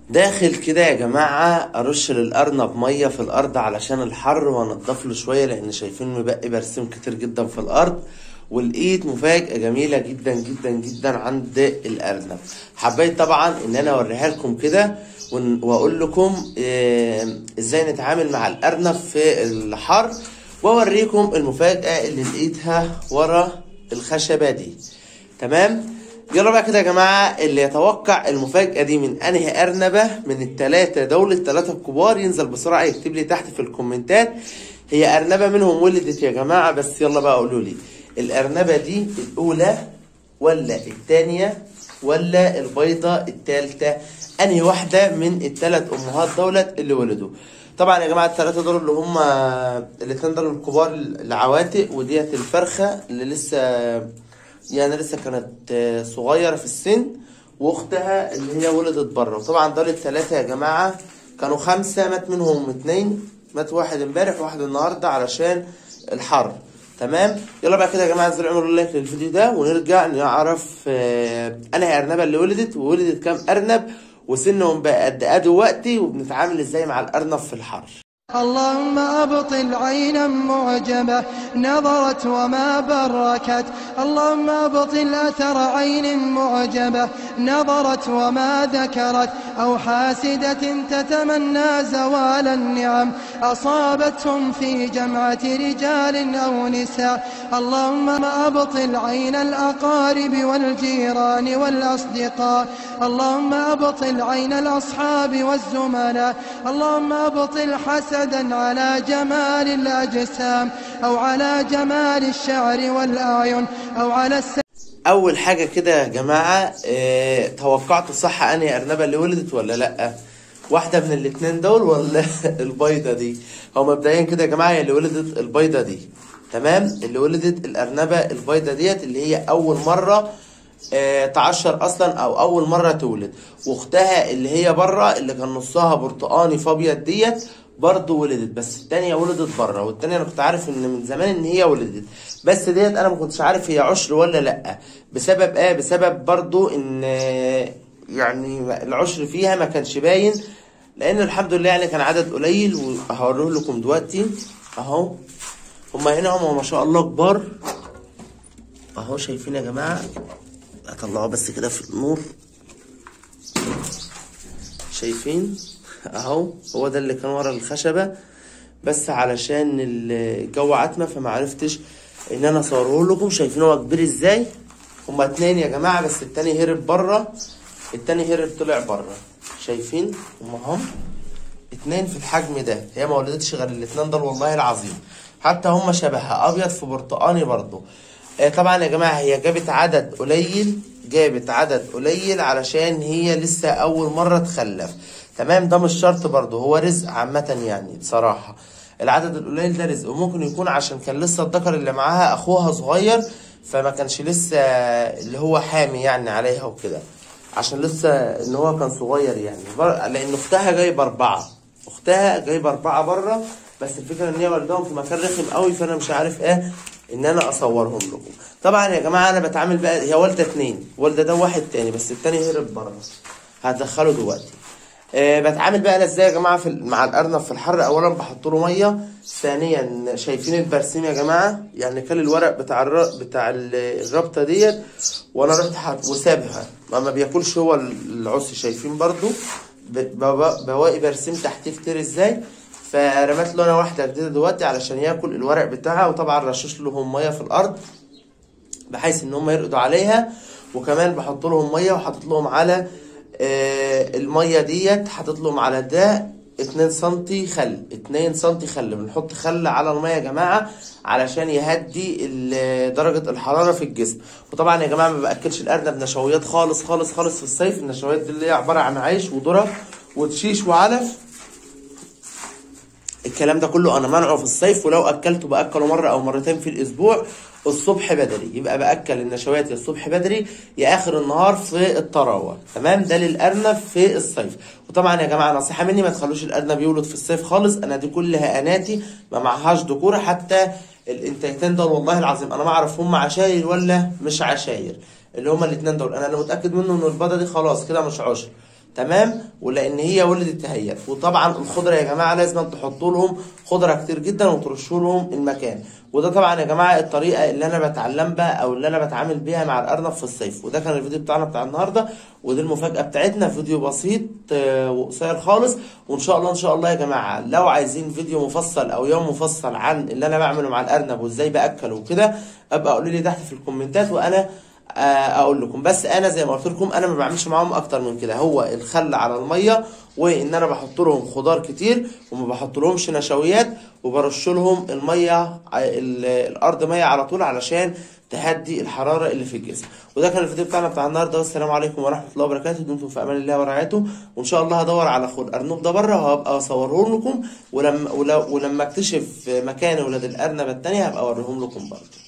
داخل كده يا جماعة أرش للأرنب مية في الأرض علشان الحر وأنضف له شوية لأن شايفين مبقي برسيم كتير جدا في الأرض ولقيت مفاجأة جميلة جدا جدا جدا عند الأرنب حبيت طبعا إن أنا أوريها لكم كده ون- وأقول لكم آه، إزاي نتعامل مع الأرنب في الحر وأوريكم المفاجأة اللي لقيتها ورا الخشبة دي تمام يلا بقى كده يا جماعة اللي يتوقع المفاجأة دي من أنهي أرنبة من التلاتة دول التلاتة الكبار ينزل بسرعة يكتب لي تحت في الكومنتات هي أرنبة منهم ولدت يا جماعة بس يلا بقى قولوا لي الأرنبة دي الأولى ولا التانية ولا البيضة التالتة أنهي واحدة من التلات أمهات دولت اللي ولدوا طبعا يا جماعة التلاتة دول اللي هم الاتنين دول الكبار العواتق وديت الفرخة اللي لسه يعني لسه كانت آه، صغيرة في السن واختها اللي هي ولدت بره وطبعا دول التلاتة يا جماعة كانوا خمسة مات منهم اتنين مات واحد امبارح وواحد النهاردة علشان الحر تمام يلا بقى كده يا جماعة انزلوا اعملوا لايك للفيديو ده ونرجع نعرف آه، انهي ارنبة اللي ولدت وولدت كام ارنب وسنهم بقى قد ايه دلوقتي وبنتعامل ازاي مع الارنب في الحر اللهم أبطل عينا معجبة نظرت وما بركت اللهم أبطل أثر عين معجبة نظرت وما ذكرت أو حاسدة تتمنى زوال النعم أصابتهم في جمعة رجال أو نساء اللهم أبطل عين الأقارب والجيران والأصدقاء اللهم أبطل عين الأصحاب والزملاء اللهم أبطل حسدا على جمال الأجسام أو على جمال الشعر والأعين أو على الس... اول حاجه كده يا جماعه اه توقعتوا صح انهي ارنبه اللي ولدت ولا لا واحده من الاتنين دول ولا البيضه دي هو مبدئيا كده يا جماعه هي اللي ولدت البيضه دي تمام اللي ولدت الارنبه البيضه ديت اللي هي اول مره آه، تعشر اصلا او اول مره تولد واختها اللي هي بره اللي كان نصها برتقاني فابيض ديت برضه ولدت بس التانية ولدت بره والتانية انا كنت عارف ان من زمان ان هي ولدت بس ديت انا ما كنتش عارف هي عشر ولا لا بسبب ايه بسبب برضه ان آه، يعني العشر فيها ما كانش باين لان الحمد لله يعني كان عدد قليل وهوريه لكم دلوقتي اهو هما هنا هما ما شاء الله كبار اهو شايفين يا جماعه اطلعه بس كده في النور شايفين اهو هو ده اللي كان ورا الخشبه بس علشان الجو عتمه فما عرفتش ان انا اصوره لكم شايفين هو كبير ازاي هما اتنين يا جماعه بس التاني هرب بره التاني هرب طلع بره شايفين هما هم اتنين في الحجم ده هي ما ولدتش غير الاتنين دول والله العظيم حتى هما شبهها ابيض في برتقاني برضو آه طبعا يا جماعه هي جابت عدد قليل جابت عدد قليل علشان هي لسه اول مره تخلف تمام ده مش شرط برضو هو رزق عامه يعني بصراحه العدد القليل ده رزق وممكن يكون عشان كان لسه الذكر اللي معاها اخوها صغير فما كانش لسه اللي هو حامي يعني عليها وكده عشان لسه ان هو كان صغير يعني بر... لان اختها جايبه اربعه اختها جايبه اربعه بره بس الفكره ان هي والدهم في مكان رخم قوي فانا مش عارف ايه ان انا اصورهم لكم طبعا يا جماعه انا بتعامل بقى هي والده اتنين والده ده واحد تاني بس التاني هرب بره هدخله دلوقتي أه بتعامل بقى انا ازاي يا جماعه في ال- مع الارنب في الحر اولا بحط له ميه ثانيا شايفين البرسيم يا جماعه يعني كل الورق بتاع الر... بتاع ال- الرابطه ديت وانا رحت حاط وسابها ما ما بياكلش هو العصي شايفين برضو ب- بوا- بواقي برسيم تحتيه كتير ازاي فرمت له انا واحده جديده دلوقتي علشان ياكل الورق بتاعها وطبعا رشش لهم ميه في الارض بحيث ان هم يرقدوا عليها وكمان بحط لهم ميه وحاطط لهم على آه، الميه ديت حاطط لهم على ده 2 سنتي خل 2 سنتي خل بنحط خل على الميه يا جماعه علشان يهدي ال- درجه الحراره في الجسم وطبعا يا جماعه ما باكلش الارنب نشويات خالص خالص خالص في الصيف النشويات دي اللي هي عباره عن عيش وذره وتشيش وعلف الكلام ده كله انا منعه في الصيف ولو اكلته باكله مره او مرتين في الاسبوع الصبح بدري يبقى باكل النشويات يا الصبح بدري يا اخر النهار في الطراوه تمام ده للارنب في الصيف وطبعا يا جماعه نصيحه مني ما تخلوش الارنب يولد في الصيف خالص انا دي كلها اناتي ما معهاش ذكوره حتى الانتايتين دول والله العظيم انا ما اعرف هم عشاير ولا مش عشاير اللي هما الاثنين دول انا اللي متاكد منه ان البيضه دي خلاص كده مش عشر تمام ولان هي ولدت اهيت وطبعا الخضره يا جماعه لازم تحطوا لهم خضره كتير جدا وترشوا لهم المكان وده طبعا يا جماعه الطريقه اللي انا بتعلم بها او اللي انا بتعامل بيها مع الارنب في الصيف وده كان الفيديو بتاعنا بتاع النهارده ودي المفاجاه بتاعتنا فيديو بسيط آه، وقصير خالص وان شاء الله ان شاء الله يا جماعه لو عايزين فيديو مفصل او يوم مفصل عن اللي انا بعمله مع الارنب وازاي باكله وكده ابقى قولوا لي تحت في الكومنتات وانا آه، اقول لكم بس انا زي ما قلت لكم انا ما بعملش معاهم اكتر من كده هو الخل على الميه وان انا بحط لهم خضار كتير وما بحط لهمش نشويات وبرش لهم الميه ع- ال- الارض ميه على طول علشان تهدي الحراره اللي في الجسم وده كان الفيديو بتاعنا بتاع النهارده والسلام عليكم ورحمه الله وبركاته دمتم في امان الله ورعايته وان شاء الله هدور على اخو الارنب ده بره وهبقى اصوره لكم ولما ولو- ولما اكتشف مكان ولاد الارنب التانية هبقى اوريهم لكم برضه